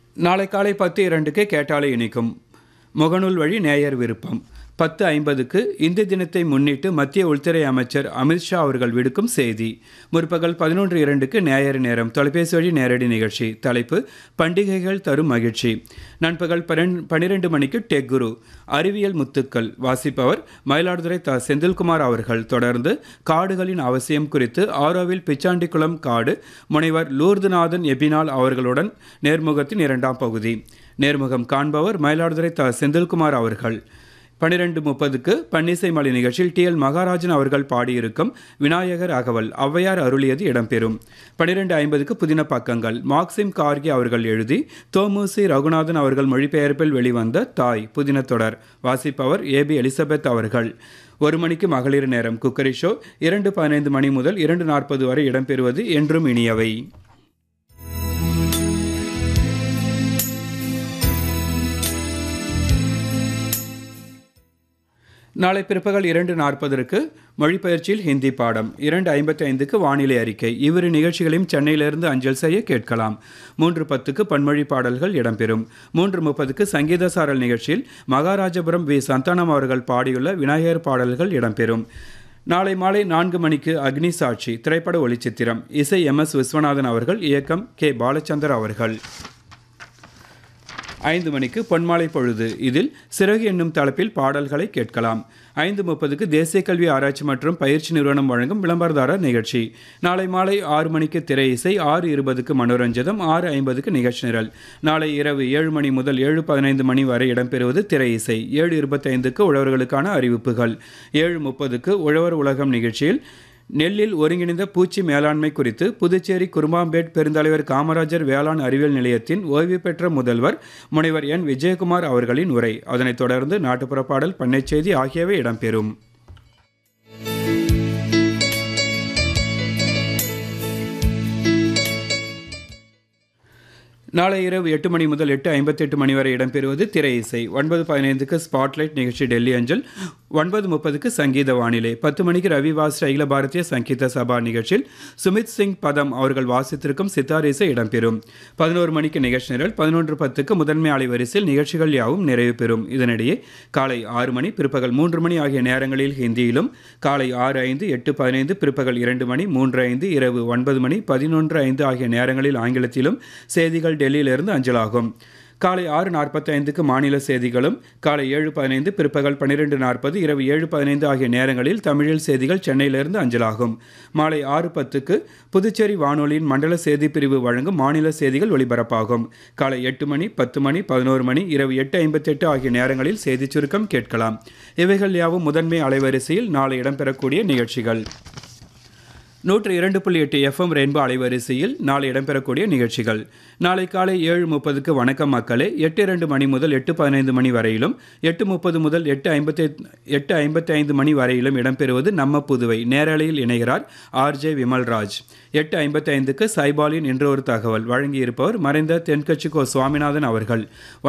நாளை காலை பத்து இரண்டுக்கு கேட்டாலே இணைக்கும் முகநூல் வழி நேயர் விருப்பம் பத்து ஐம்பதுக்கு இந்திய தினத்தை முன்னிட்டு மத்திய உள்துறை அமைச்சர் அமித்ஷா அவர்கள் விடுக்கும் செய்தி முற்பகல் பதினொன்று இரண்டுக்கு நேயர் நேரம் தொலைபேசி வழி நேரடி நிகழ்ச்சி தலைப்பு பண்டிகைகள் தரும் மகிழ்ச்சி நண்பகல் பன்னெண்டு பன்னிரெண்டு மணிக்கு டெக் குரு அறிவியல் முத்துக்கள் வாசிப்பவர் மயிலாடுதுறை த செந்தில்குமார் அவர்கள் தொடர்ந்து காடுகளின் அவசியம் குறித்து ஆரோவில் பிச்சாண்டிக்குளம் காடு முனைவர் லூர்துநாதன் எபினால் அவர்களுடன் நேர்முகத்தின் இரண்டாம் பகுதி நேர்முகம் காண்பவர் மயிலாடுதுறை த செந்தில்குமார் அவர்கள் பன்னிரெண்டு முப்பதுக்கு பன்னிசை மலை நிகழ்ச்சியில் டி எல் மகாராஜன் அவர்கள் பாடியிருக்கும் விநாயகர் அகவல் ஔவையார் அருளியது இடம்பெறும் பன்னிரெண்டு ஐம்பதுக்கு புதின பக்கங்கள் மார்க்சிம் கார்கி அவர்கள் எழுதி தோமுசி ரகுநாதன் அவர்கள் மொழிபெயர்ப்பில் வெளிவந்த தாய் புதின தொடர் வாசிப்பவர் ஏபி எலிசபெத் அவர்கள் ஒரு மணிக்கு மகளிர் நேரம் குக்கரி ஷோ இரண்டு பதினைந்து மணி முதல் இரண்டு நாற்பது வரை இடம்பெறுவது என்றும் இனியவை நாளை பிற்பகல் இரண்டு நாற்பதற்கு மொழிபெயர்ச்சியில் ஹிந்தி பாடம் இரண்டு ஐம்பத்தி ஐந்துக்கு வானிலை அறிக்கை இவ்விரு நிகழ்ச்சிகளையும் சென்னையிலிருந்து அஞ்சல் செய்ய கேட்கலாம் மூன்று பத்துக்கு பன்மொழி பாடல்கள் இடம்பெறும் மூன்று முப்பதுக்கு சங்கீத சாரல் நிகழ்ச்சியில் மகாராஜபுரம் வி சந்தானம் அவர்கள் பாடியுள்ள விநாயகர் பாடல்கள் இடம்பெறும் நாளை மாலை நான்கு மணிக்கு அக்னி சாட்சி திரைப்பட ஒளிச்சித்திரம் இசை எம் எஸ் விஸ்வநாதன் அவர்கள் இயக்கம் கே பாலச்சந்தர் அவர்கள் ஐந்து மணிக்கு பொன்மாலை பொழுது இதில் சிறகு என்னும் தலைப்பில் பாடல்களை கேட்கலாம் ஐந்து முப்பதுக்கு தேசிய கல்வி ஆராய்ச்சி மற்றும் பயிற்சி நிறுவனம் வழங்கும் விளம்பரதாரர் நிகழ்ச்சி நாளை மாலை ஆறு மணிக்கு திரை இசை ஆறு இருபதுக்கு மனோரஞ்சதம் ஆறு ஐம்பதுக்கு நிகழ்ச்சி நிரல் நாளை இரவு ஏழு மணி முதல் ஏழு பதினைந்து மணி வரை இடம்பெறுவது திரை இசை ஏழு இருபத்தைந்துக்கு உழவர்களுக்கான அறிவிப்புகள் ஏழு முப்பதுக்கு உழவர் உலகம் நிகழ்ச்சியில் நெல்லில் ஒருங்கிணைந்த பூச்சி மேலாண்மை குறித்து புதுச்சேரி குருமாம்பேட் பெருந்தலைவர் காமராஜர் வேளாண் அறிவியல் நிலையத்தின் ஓய்வு பெற்ற முதல்வர் முனைவர் என் விஜயகுமார் அவர்களின் உரை அதனைத் தொடர்ந்து நாட்டுப்புற பாடல் பண்ணைச் செய்தி ஆகியவை இடம்பெறும் நாளை இரவு எட்டு மணி முதல் எட்டு ஐம்பத்தெட்டு மணி வரை இடம்பெறுவது திரை இசை ஒன்பது பதினைந்துக்கு ஸ்பாட்லைட் நிகழ்ச்சி டெல்லி அஞ்சல் ஒன்பது முப்பதுக்கு சங்கீத வானிலை பத்து மணிக்கு ரவி வாஸ் அகில பாரதிய சங்கீத சபா நிகழ்ச்சியில் சுமித் சிங் பதம் அவர்கள் வாசித்திருக்கும் சித்தார் இசை இடம்பெறும் பதினோரு மணிக்கு நிகழ்ச்சி நிரல் பதினொன்று பத்துக்கு முதன்மை அலைவரிசையில் நிகழ்ச்சிகள் யாவும் நிறைவு பெறும் இதனிடையே காலை ஆறு மணி பிற்பகல் மூன்று மணி ஆகிய நேரங்களில் ஹிந்தியிலும் காலை ஆறு ஐந்து எட்டு பதினைந்து பிற்பகல் இரண்டு மணி மூன்று ஐந்து இரவு ஒன்பது மணி பதினொன்று ஐந்து ஆகிய நேரங்களில் ஆங்கிலத்திலும் செய்திகள் டெல்லியிலிருந்து அஞ்சலாகும் காலை ஆறு நாற்பத்தி ஐந்துக்கு மாநில செய்திகளும் காலை ஏழு பதினைந்து பிற்பகல் பன்னிரெண்டு நாற்பது இரவு ஏழு பதினைந்து ஆகிய நேரங்களில் தமிழில் செய்திகள் சென்னையிலிருந்து அஞ்சலாகும் மாலை ஆறு பத்துக்கு புதுச்சேரி வானொலியின் மண்டல செய்தி பிரிவு வழங்கும் மாநில செய்திகள் ஒலிபரப்பாகும் காலை எட்டு மணி பத்து மணி பதினோரு மணி இரவு எட்டு ஐம்பத்தெட்டு ஆகிய நேரங்களில் செய்திச் சுருக்கம் கேட்கலாம் இவைகள் யாவும் முதன்மை அலைவரிசையில் நாளை இடம்பெறக்கூடிய நிகழ்ச்சிகள் நூற்று இரண்டு புள்ளி எட்டு எஃப்எம் ரெயின்போ அலைவரிசையில் நாளை இடம்பெறக்கூடிய நிகழ்ச்சிகள் நாளை காலை ஏழு முப்பதுக்கு வணக்கம் மக்களே எட்டு இரண்டு மணி முதல் எட்டு பதினைந்து மணி வரையிலும் எட்டு முப்பது முதல் எட்டு ஐம்பத்தி எட்டு ஐம்பத்தி ஐந்து மணி வரையிலும் இடம்பெறுவது நம்ம புதுவை நேரலையில் இணைகிறார் ஆர்ஜே விமல்ராஜ் எட்டு ஐம்பத்தி ஐந்துக்கு சைபாலின் இன்று ஒரு தகவல் வழங்கியிருப்பவர் மறைந்த தென்கட்சி கோ சுவாமிநாதன் அவர்கள்